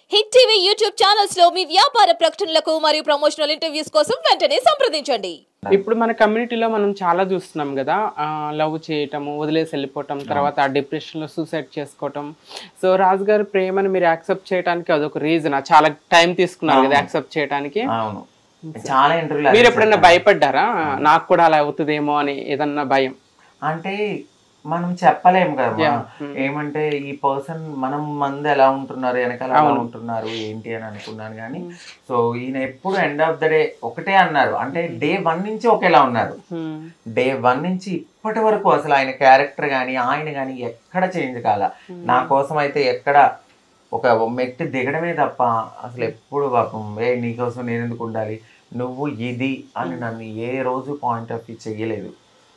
Hit TV YouTube channels లో మీ వ్యాపార ప్రకటనలకు మరియు ప్రమోషనల్ ఇంటర్వ్యూస్ కోసం వెంటనే సంప్రదించండి ఇప్పుడు మన కమ్యూనిటీలో మనం చాలా చూస్తున్నాం కదా లవ్ చేయటము వదిలేసి వెళ్ళిపోవటం తర్వాత ఆ డిప్రెషన్లో సూసైడ్ చేసుకోవటం సో రాజు గారి ప్రేమను మీరు యాక్సెప్ట్ చేయడానికి అదొక రీజన్ చాలా టైం తీసుకున్నారు కదా యాక్సెప్ట్ చేయడానికి అవును చాలా ఇంటర్వ్యూలు మీరు ఎప్పుడైనా భయపడ్డారా నాకు కూడా అలా అవుతుందేమో అని ఏదన్నా భయం అంటే మనం చెప్పలేము కదా Yeah. ఏమంటే ఈ పర్సన్ మనం మంది ఎలా ఉంటున్నారు వెనకాల ఎలా ఉంటున్నారు ఏంటి అని అనుకున్నాను కానీ సో ఈయన ఎప్పుడు ఎండ్ ఆఫ్ ద డే ఒకటే అన్నారు అంటే డే వన్ నుంచి ఒకేలా ఉన్నారు డే వన్ నుంచి ఇప్పటి వరకు అసలు ఆయన క్యారెక్టర్ కానీ ఆయన కానీ ఎక్కడ చేంజ్ కాల నా కోసం అయితే ఎక్కడ ఒక మెట్టు దిగడమే తప్ప అసలు ఎప్పుడు పాపం ఏ నీకోసం నేను ఎందుకు ఉండాలి నువ్వు ఇది అని నన్ను ఏ రోజు పాయింట్ ఆఫ్ వ్యూ చెయ్యలేదు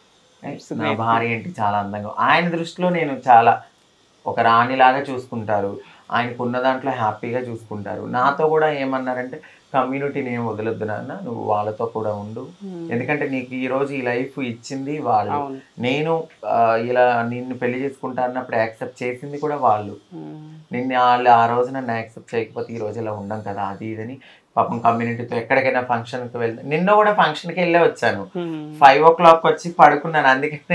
నా భార్య ఏంటి చాలా అందంగా ఆయన దృష్టిలో నేను చాలా ఒక రాణిలాగా చూసుకుంటారు ఆయనకు ఉన్న దాంట్లో హ్యాపీగా చూసుకుంటారు నాతో కూడా ఏమన్నారంటే కమ్యూనిటీని ఏం వదలొద్దు నాన్న నువ్వు వాళ్ళతో కూడా ఉండు ఎందుకంటే నీకు ఈ రోజు ఈ లైఫ్ ఇచ్చింది వాళ్ళు అవును నేను ఆ, ఇలా నిన్ను పెళ్లి చేసుకుంటా అన్నప్పుడు యాక్సెప్ట్ చేసింది కూడా వాళ్ళు నిన్ను వాళ్ళు ఆ రోజు నన్ను యాక్సెప్ట్ చేయకపోతే ఈ రోజు ఇలా ఉండం కదా అది ఇదని పాపం కమ్యూనిటీతో ఎక్కడికైనా ఫంక్షన్కి వెళ్తే నిన్న కూడా ఫంక్షన్కి వెళ్ళే వచ్చాను ఫైవ్ ఓ క్లాక్ వచ్చి పడుకున్నాను అందుకనే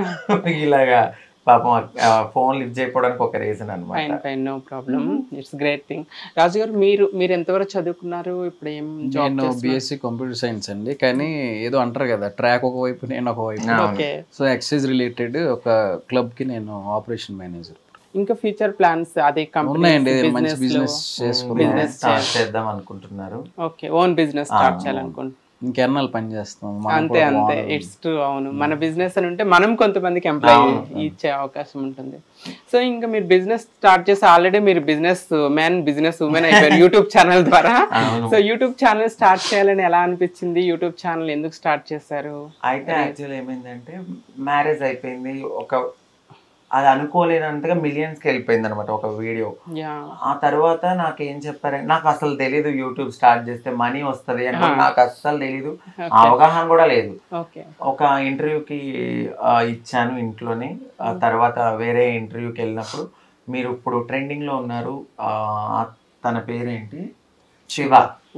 ఇలాగా పాపం ఫోన్ లిఫ్ట్ చేయకపోవడానికి ఒక రీజన్ ఫైన్ అనమాట fine no problem it's great thing Raju garu మీరు మీరు ఎంతవరకు చదువుకున్నారు ఇప్పుడు ఏం జాబ్ నేను బీఎస్సీ కంప్యూటర్ సైన్స్ అండి కానీ ఏదో అంటారు కదా ట్రాక్ ఒకవైపు నేను ఒకవైపు ఓకే సో ఎక్సైజ్ రిలేటెడ్ ఒక క్లబ్ కి నేను ఆపరేషన్ మేనేజర్ ఇంకా ఫ్యూచర్ ప్లాన్స్ అదే ఉన్నాయండి కంపెనీ మంచి బిజినెస్ చేసుకున్నాను Business స్టార్ట్ చేద్దాం అనుకుంటున్నారు ఓకే ఓన్ బిజినెస్ స్టార్ట్ చేయాలనుకుంటున్నాను ఇంకెన్నాళ్ళు పని చేస్తాం మనం అంతే కూడా అంతే బాగుంది. ఇట్స్ ట్రూ అవును మన బిజినెస్ అని ఉంటే మనం కొంతమందికి ఎంప్లాయ్ ఇచ్చే అవకాశం ఉంటుంది సో ఇంకా మీరు బిజినెస్ స్టార్ట్ చేసి ఆల్రెడీ మీరు బిజినెస్ మ్యాన్ బిజినెస్ ఉమెన్ అయిపోయారు యూట్యూబ్ ఛానల్ ద్వారా అవును. సో యూట్యూబ్ ఛానల్ స్టార్ట్ చేయాలని ఎలా అనిపించింది యూట్యూబ్ ఛానల్ ఎందుకు స్టార్ట్ చేశారు అయితే యాక్చువల్ ఏమైందంటే మ్యారేజ్ అయిపోయింది ఒక అది అనుకోలేనంతగా మిలియన్స్కి వెళ్ళిపోయింది అనమాట ఒక వీడియో యా ఆ తర్వాత నాకు ఏం చెప్పారంటే నాకు అసలు తెలీదు యూట్యూబ్ స్టార్ట్ చేస్తే మనీ వస్తుంది అంటే నాకు అస్సలు తెలీదు ఆ అవగాహన కూడా లేదు ఓకే ఒక ఇంటర్వ్యూకి ఇచ్చాను ఇంట్లోనే ఆ తర్వాత వేరే ఇంటర్వ్యూకి వెళ్ళినప్పుడు మీరు ఇప్పుడు ట్రెండింగ్లో ఉన్నారు ఆ, తన పేరేంటి శివ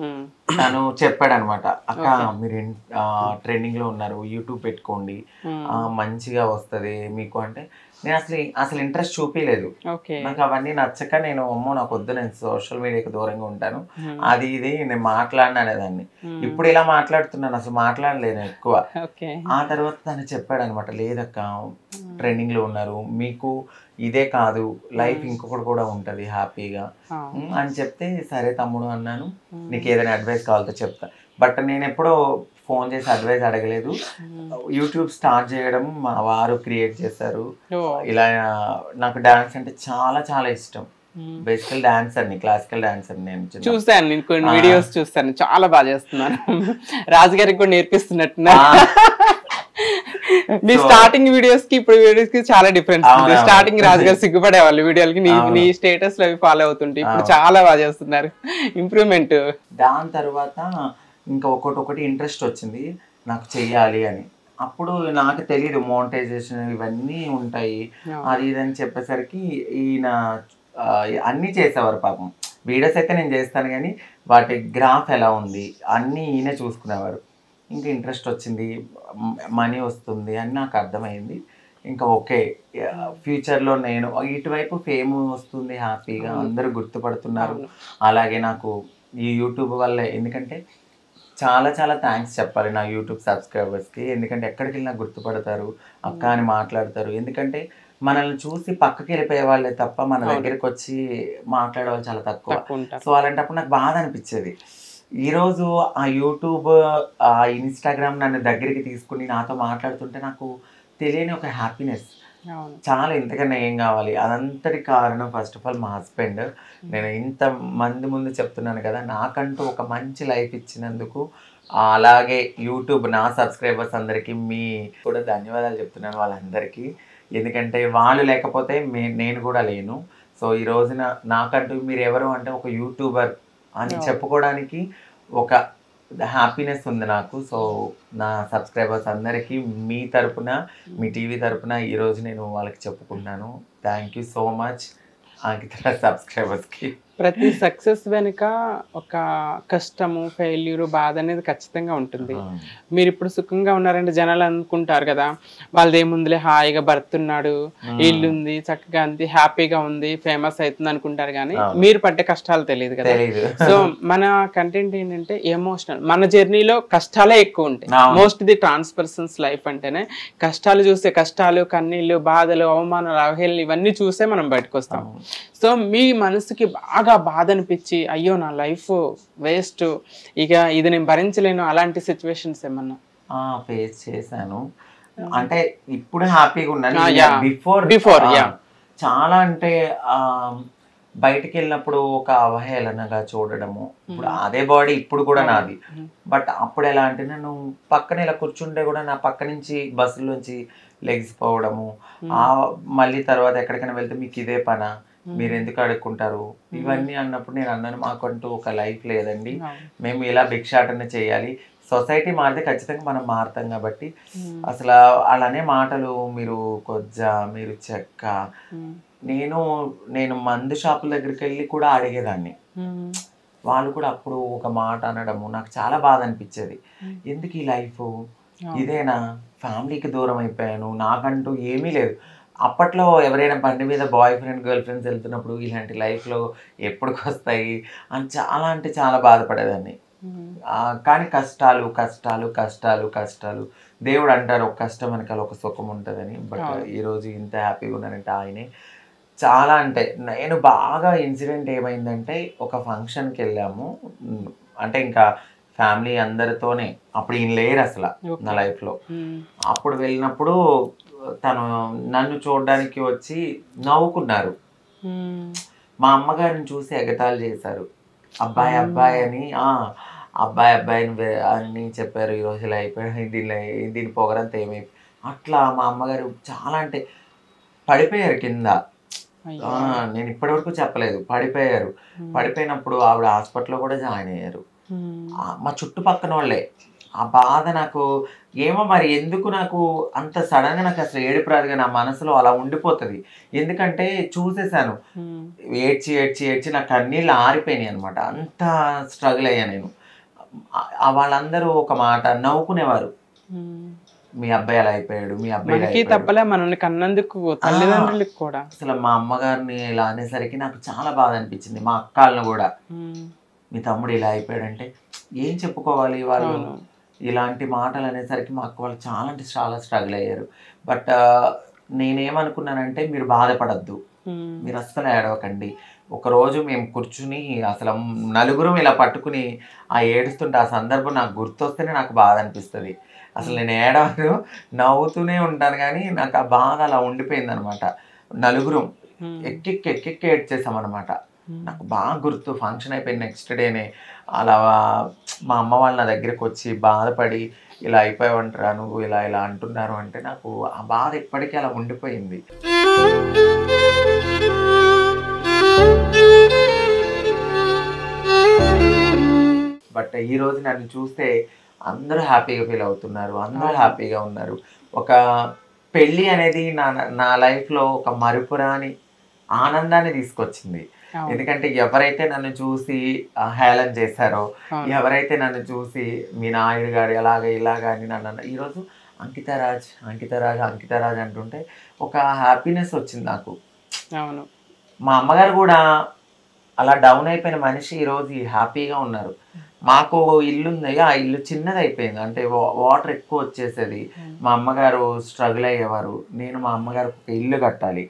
తను చెప్పాడు అనమాట అక్క మీరు ట్రెండింగ్ లో ఉన్నారు యూట్యూబ్ పెట్టుకోండి ఆ, మంచిగా వస్తది మీకు అంటే నేను అసలు అసలు ఇంట్రెస్ట్ చూపించలేదు ఓకే నాకు అవన్నీ నచ్చక నేను అమ్మో నాకు వద్దు నేను సోషల్ మీడియాకి దూరంగా ఉంటాను అది ఇది నేను మాట్లాడిన అనేదాన్ని ఇప్పుడు ఇలా మాట్లాడుతున్నాను అసలు మాట్లాడలేను ఎక్కువ ఓకే ఆ తర్వాత తను చెప్పాడు అనమాట లేదక్క ట్రెండింగ్ లో ఉన్నారు మీకు ఇదే కాదు లైఫ్ ఇంకొకటి కూడా ఉంటది హ్యాపీగా ఉమ్, అని చెప్తే సరే తమ్ముడు అన్నాను నీకు ఏదైనా అడ్వైస్ కావాలో చెప్తా బట్ నేను ఎప్పుడో ఫోన్ చేసి అడ్వైస్ అడగలేదు యూట్యూబ్ స్టార్ట్ చేయడం మా వారు క్రియేట్ చేశారు ఇలా నాకు డాన్స్ అంటే చాలా చాలా ఇష్టం బేసికల్ డాన్సర్ ని క్లాసికల్ డాన్సర్ నేను చిన్న- చూస్తాను నేను కొన్ని వీడియోస్ చూస్తాను చాలా బాగా చేస్తున్నాను రాజుగారికి కూడా నేర్పిస్తున్నట్టున్నారు ఆ. మీ So- స్టార్టింగ్ వీడియోస్ కి ఇప్పుడు వీడియోస్ కి చాలా డిఫరెన్స్ ఉంది అవునవును. స్టార్టింగ్ రాజుగారు సిగ్గుపడేవాళ్ళు వీడియోలకి నీ అవును. నీ స్టేటస్ లో అవి ఫాలో అవుతుంటే ఇప్పుడు చాలా బాగా చేస్తున్నారు ఇంప్రూవ్మెంట్ దాని తర్వాత ఇంకా ఒకటి ఒకటి ఇంట్రెస్ట్ వచ్చింది నాకు చెయ్యాలి అని అప్పుడు నాకు తెలియదు మోనిటైజేషన్ ఇవన్నీ ఉంటాయి అది ఇది అని చెప్పేసరికి ఈయన ఆ, అన్నీ చేసేవారు పాపం వీడియోస్ అయితే నేను చేస్తాను కానీ వాటి గ్రాఫ్ ఎలా ఉంది అన్నీ ఈయన చూసుకునేవారు ఇంకా ఇంట్రెస్ట్ వచ్చింది మనీ వస్తుంది అని నాకు అర్థమైంది ఇంకా ఓకే ఫ్యూచర్లో నేను ఇటువైపు ఫేమ్ వస్తుంది హ్యాపీగా అందరూ గుర్తుపడుతున్నారు అలాగే నాకు ఈ యూట్యూబ్ వల్ల ఎందుకంటే చాలా చాలా థ్యాంక్స్ చెప్పాలి నా యూట్యూబ్ సబ్స్క్రైబర్స్కి ఎందుకంటే ఎక్కడికి వెళ్ళినా గుర్తుపడతారు అక్క అని మాట్లాడతారు ఎందుకంటే మనల్ని చూసి పక్కకి వెళ్ళిపోయే వాళ్ళే తప్ప మన దగ్గరికి వచ్చి మాట్లాడే వాళ్ళు చాలా తక్కువ తక్కువ ఉంటారు సో అలాంటప్పుడు నాకు బాధ అనిపించేది ఈరోజు ఆ యూట్యూబ్ ఆ ఇన్స్టాగ్రామ్ నన్ను దగ్గరికి తీసుకుని నాతో మాట్లాడుతుంటే నాకు తెలియని ఒక హ్యాపీనెస్ అవును చాలా ఇంతకన్నా ఏం కావాలి అదంతటి కారణం ఫస్ట్ ఆఫ్ ఆల్ మా హస్బెండ్ నేను ఇంత మంది ముందు చెప్తున్నాను కదా నాకంటూ ఒక మంచి లైఫ్ ఇచ్చినందుకు ఆ, అలాగే యూట్యూబ్ నా సబ్స్క్రైబర్స్ అందరికీ మీ కూడా ధన్యవాదాలు చెప్తున్నాను వాళ్ళందరికీ ఎందుకంటే వాళ్ళు లేకపోతే మే నేను కూడా లేను సో ఈ రోజున నాకంటూ మీరు ఎవరు అంటే ఒక యూట్యూబర్ అని చెప్పుకోవడానికి ఒక హ్యాపీనెస్ ఉంది నాకు సో నా సబ్స్క్రైబర్స్ అందరికీ మీ తరపున మీ టీవీ తరపున ఈరోజు నేను వాళ్ళకి చెప్పుకుంటున్నాను థ్యాంక్ యూ సో మచ్ అంకిత సబ్స్క్రైబర్స్కి ప్రతి సక్సెస్ వెనుక ఒక కష్టము ఫెయిల్యూర్ బాధ అనేది ఖచ్చితంగా ఉంటుంది మీరు ఇప్పుడు సుఖంగా ఉన్నారంటే జనాలు అనుకుంటారు కదా వాళ్ళది ఏముందిలే హాయిగా భర్త ఉన్నాడు ఇల్లు ఉంది చక్కగా ఉంది హ్యాపీగా ఉంది ఫేమస్ అవుతుంది అనుకుంటారు కానీ మీరు పడ్డే కష్టాలు తెలియదు కదా తెలీదు సో మన కంటెంట్ ఏంటంటే ఎమోషనల్ మన జర్నీలో కష్టాలే ఎక్కువ ఉంటాయి అవును. Most the trans persons life అంటేనే కష్టాలు చూస్తే కష్టాలు కన్నీళ్ళు బాధలు అవమానాలు అవహేళనలు ఇవన్నీ చూసే మనం బయటకు వస్తాం సో మీ మనసుకి బాగా బాధ అనిపించి అయ్యో నా లైఫ్ వేస్ట్ ఇక ఇది నేను భరించలేను అలాంటి సిచ్యువేషన్స్ ఏమన్నా ఫేస్ చేశాను అంటే ఇప్పుడు హ్యాపీగా ఉన్నాను Ah, yeah. Before Before, yeah. చాలా అంటే ఆ, బయటికి వెళ్ళినప్పుడు ఒక అవహేళనగా చూడడము ఇప్పుడు అదే బాడీ ఇప్పుడు కూడా నాది బట్ అప్పుడు ఎలా అంటే నేను పక్కన ఇలా కూర్చుంటే కూడా నా పక్క నుంచి బస్సులోంచి లెగ్స్ పోవడము ఆ మళ్ళీ తర్వాత ఎక్కడికైనా వెళ్తే మీకు ఇదే పనా మీరు ఎందుకు అడుక్కుంటారు ఇవన్నీ అన్నప్పుడు నేను అన్నాను మాకంటూ ఒక లైఫ్ లేదండి మేము ఇలా భిక్షాటన చేయాలి సొసైటీ మారితే ఖచ్చితంగా మనం మారుతాం కాబట్టి అసలు అలానే మాటలు మీరు కొజ్జ మీరు చెక్క నేను నేను మందు షాపుల దగ్గరికి వెళ్ళి కూడా అడిగేదాన్ని వాళ్ళు కూడా అప్పుడు ఒక మాట అనడము నాకు చాలా బాధ అనిపించేది ఎందుకు ఈ లైఫ్ ఇదేనా ఫ్యామిలీకి దూరం అయిపోయాను నాకంటూ ఏమీ లేదు అప్పట్లో ఎవరైనా బండి మీద బాయ్ ఫ్రెండ్ గర్ల్ ఫ్రెండ్స్ వెళ్తున్నప్పుడు ఇలాంటి లైఫ్లో ఎప్పటికి వస్తాయి అని చాలా అంటే చాలా బాధపడేదాన్ని ఆ, కానీ కష్టాలు కష్టాలు కష్టాలు కష్టాలు దేవుడు అంటారు ఒక కష్టం వెనకాల ఒక సుఖం ఉంటుందని బట్ ఈరోజు ఇంత హ్యాపీగా ఉన్నానంటే ఆయనే చాలా అంటే నేను బాగా ఇన్సిడెంట్ ఏమైందంటే ఒక ఫంక్షన్కి వెళ్ళాము ఉమ్, అంటే ఇంకా ఫ్యామిలీ అందరితోనే అప్పుడు ఈయన లేరు అసలు నా లైఫ్లో అప్పుడు వెళ్ళినప్పుడు తను నన్ను చూడడానికి వచ్చి నవ్వుకున్నారు మా అమ్మగారిని చూసి ఎగతాళి చేశారు అబ్బాయి అబ్బాయి అని ఆ అబ్బాయి అబ్బాయిని వే- అని చెప్పారు ఈరోజు ఇలా అయిపోయాడు దీనిలో దీని పొగరంతా ఏమైపోయి అట్లా మా అమ్మగారు చాలా అంటే పడిపోయారు కింద ఆ, నేను ఇప్పటివరకు చెప్పలేదు పడిపోయారు పడిపోయినప్పుడు ఆవిడ హాస్పిటల్లో కూడా జాయిన్ అయ్యారు ఆ, మా చుట్టుపక్కన వాళ్ళే ఆ బాధ నాకు ఏమో మరి ఎందుకు నాకు అంత సడన్గా నాకు అసలు ఏడుపు రాదుగా నా మనసులో అలా ఉండిపోతుంది ఎందుకంటే చూసేసాను ఏడ్చి ఏడ్చి ఏడ్చి నా కన్నీళ్ళు ఆరిపోయినాయి అనమాట అంత స్ట్రగుల్ అయ్యా నేను ఆ- ఆ వాళ్ళందరూ ఒక మాట నవ్వుకునేవారు మీ అబ్బాయి అలా అయిపోయాడు మీ అబ్బాయి ఇలా మనకి అయిపోయాడు. తప్పలే మనల్ని కన్నందుకు తల్లిదండ్రులకు కూడా అసలు మా అమ్మగారిని ఇలా అనేసరికి నాకు చాలా బాధ అనిపించింది మా అక్కలను కూడా మీ తమ్ముడు ఇలా అయిపోయాడంటే ఏం చెప్పుకోవాలి వాళ్ళు అవును. ఇలాంటి మాటలు అనేసరికి మా అక్క వాళ్ళు చాలా అంటే చాలా స్ట్రగుల్ అయ్యారు బట్ నేనేమనుకున్నానంటే మీరు బాధపడద్దు మీరు అస్సలు ఏడవకండి ఒకరోజు మేము కూర్చుని అసలు నలుగురం ఇలా పట్టుకుని ఆ ఏడుస్తుంటే ఆ సందర్భం నాకు గుర్తొస్తేనే నాకు బాధ అనిపిస్తుంది అసలు నేను ఏడవను నవ్వుతూనే ఉంటాను కానీ నాకు ఆ బాధ అలా ఉండిపోయింది అనమాట నలుగురం ఎక్కెక్కి ఎక్కెక్కి ఏడ్చేసాం అనమాట నాకు బాగా గుర్తు ఫంక్షన్ అయిపోయిన నెక్స్ట్ డేనే అలా మా అమ్మ వాళ్ళ నా దగ్గరికి వచ్చి బాధపడి ఇలా అయిపోయావంటారా నువ్వు ఇలా ఇలా అంటున్నారు అంటే నాకు ఆ బాధ ఇప్పటికీ అలా ఉండిపోయింది బట్ ఈ రోజు నన్ను చూస్తే అందరూ హ్యాపీగా ఫీల్ అవుతున్నారు అందరూ హ్యాపీగా ఉన్నారు ఒక పెళ్ళి అనేది నా నా లైఫ్లో ఒక మరుపురాని ఆనందాన్ని తీసుకొచ్చింది అవును. ఎందుకంటే ఎవరైతే నన్ను చూసి ఆ, హేళన చేశారో అవును. ఎవరైతే నన్ను చూసి మీ నాయుడు గారు ఎలాగ ఇలాగ అని నన్ను అన్న- ఈరోజు అంకితరాజ్ అంకితరాజ్ అంకితరాజ్ అంటుంటే ఒక హ్యాపీనెస్ వచ్చింది నాకు అవును మా అమ్మగారు కూడా అలా డౌన్ అయిపోయిన మనిషి ఈరోజు హ్యాపీగా ఉన్నారు మాకు ఇల్లు ఉంది ఆ ఇల్లు చిన్నది అయిపోయింది అంటే వా- వాటర్ ఎక్కువ వచ్చేసేది మా అమ్మగారు స్ట్రగుల్ అయ్యేవారు నేను మా అమ్మగారికి ఒక ఇల్లు కట్టాలి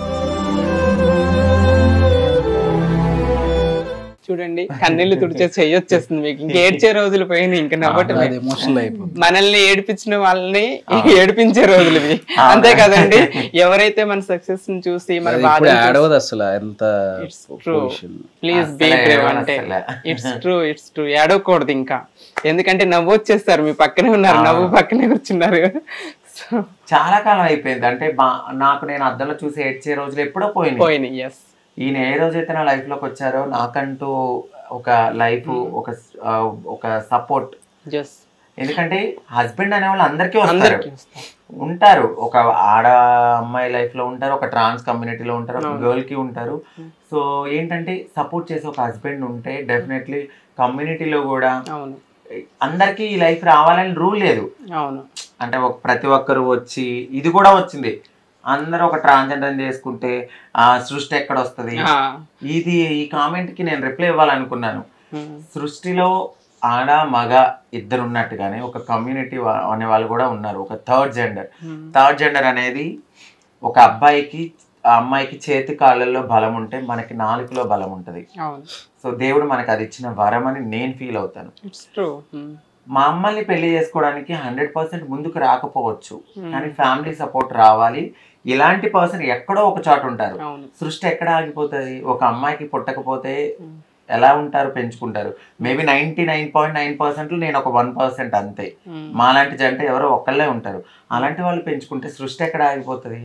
చూడండి కన్నీళ్లు తుడిచే చెయ్యొచ్చేస్తుంది మీకు ఇంక ఏడ్చే రోజులు పోయినాయి ఇంకా నవ్వటమే అది ఎమోషనల్ అయిపోతుంది మనల్ని ఏడిపించిన వాళ్ళని ఏడిపించే రోజులు ఇవి అంతే కదండి ఎవరైతే మన సక్సెస్ ని చూసి మన అది బాధ ఇప్పుడు యాడ్ అవ్వదు అసలు ఎంత It's true. Position please be అస్సలే బ్రేవ్ ఏడవను అంటే అస్సలే. ఇట్స్ ట్రూ ఇట్స్ ట్రూ ఏడవకూడదు ఇంకా ఎందుకంటే నవ్వు వచ్చేస్తారు మీ పక్కనే ఉన్నారు నవ్వు పక్కనే కూర్చున్నారు సో చాలా కాలం అయిపోయింది అంటే బా- నాకు నేను అద్దంలో చూసి ఏడ్చే రోజులు ఎప్పుడో పోయినాయి పోయినాయి ఎస్ ఈయన ఏ రోజైతే నా లైఫ్ లోకి వచ్చారో నాకంటూ ఒక లైఫ్ ఒక ఆ, ఒక సపోర్ట్ జస్ట్ ఎందుకంటే హస్బెండ్ అనే వాళ్ళు అందరికీ వస్తారు అందరికీ వస్తారు. ఉంటారు ఒక ఆడ అమ్మాయి లైఫ్ లో ఉంటారు ఒక ట్రాన్స్ కమ్యూనిటీలో ఉంటారు ఒక గర్ల్ కి ఉంటారు సో ఏంటంటే సపోర్ట్ చేసే ఒక హస్బెండ్ ఉంటే డెఫినెట్లీ కమ్యూనిటీలో కూడా అవును అందరికీ ఈ లైఫ్ రావాలని రూల్ లేదు అవును అంటే ఒక ప్రతి ఒక్కరు వచ్చి ఇది కూడా వచ్చింది అందరూ ఒక ట్రాన్స్జెండర్ చేసుకుంటే ఆ సృష్టి ఎక్కడ వస్తుంది ఆ, ఇది ఈ కామెంట్ కి నేను రిప్లై ఇవ్వాలనుకున్నాను ఉమ్, సృష్టిలో ఆడ మగ ఇద్దరు ఉన్నట్టుగానే ఒక కమ్యూనిటీ అనే వాళ్ళు కూడా ఉన్నారు ఒక third gender um, third gender అనేది ఒక అబ్బాయికి ఆ అమ్మాయికి చేతి కాళ్ళల్లో బలం ఉంటే మనకి నాలుగులో బలం ఉంటుంది అవును సో దేవుడు మనకి అది ఇచ్చిన వరం అని నేను ఫీల్ అవుతాను ఇట్స్ ట్రూ మా అమ్మల్ని పెళ్లి చేసుకోవడానికి హండ్రెడ్ పర్సెంట్ ముందుకు రాకపోవచ్చు కానీ ఫ్యామిలీ సపోర్ట్ రావాలి ఇలాంటి పర్సన్ ఎక్కడో ఒక చోట ఉంటారు అవును సృష్టి ఎక్కడ ఆగిపోతుంది ఒక అమ్మాయికి పుట్టకపోతే ఎలా ఉంటారు పెంచుకుంటారు maybe ninety nine point nine percent నేను ఒక వన్ పర్సెంట్ అంతే ఉమ్. మాలాంటి జంట ఎవరో ఒక్కళ్ళే ఉంటారు అలాంటి వాళ్ళు పెంచుకుంటే సృష్టి ఎక్కడ ఆగిపోతుంది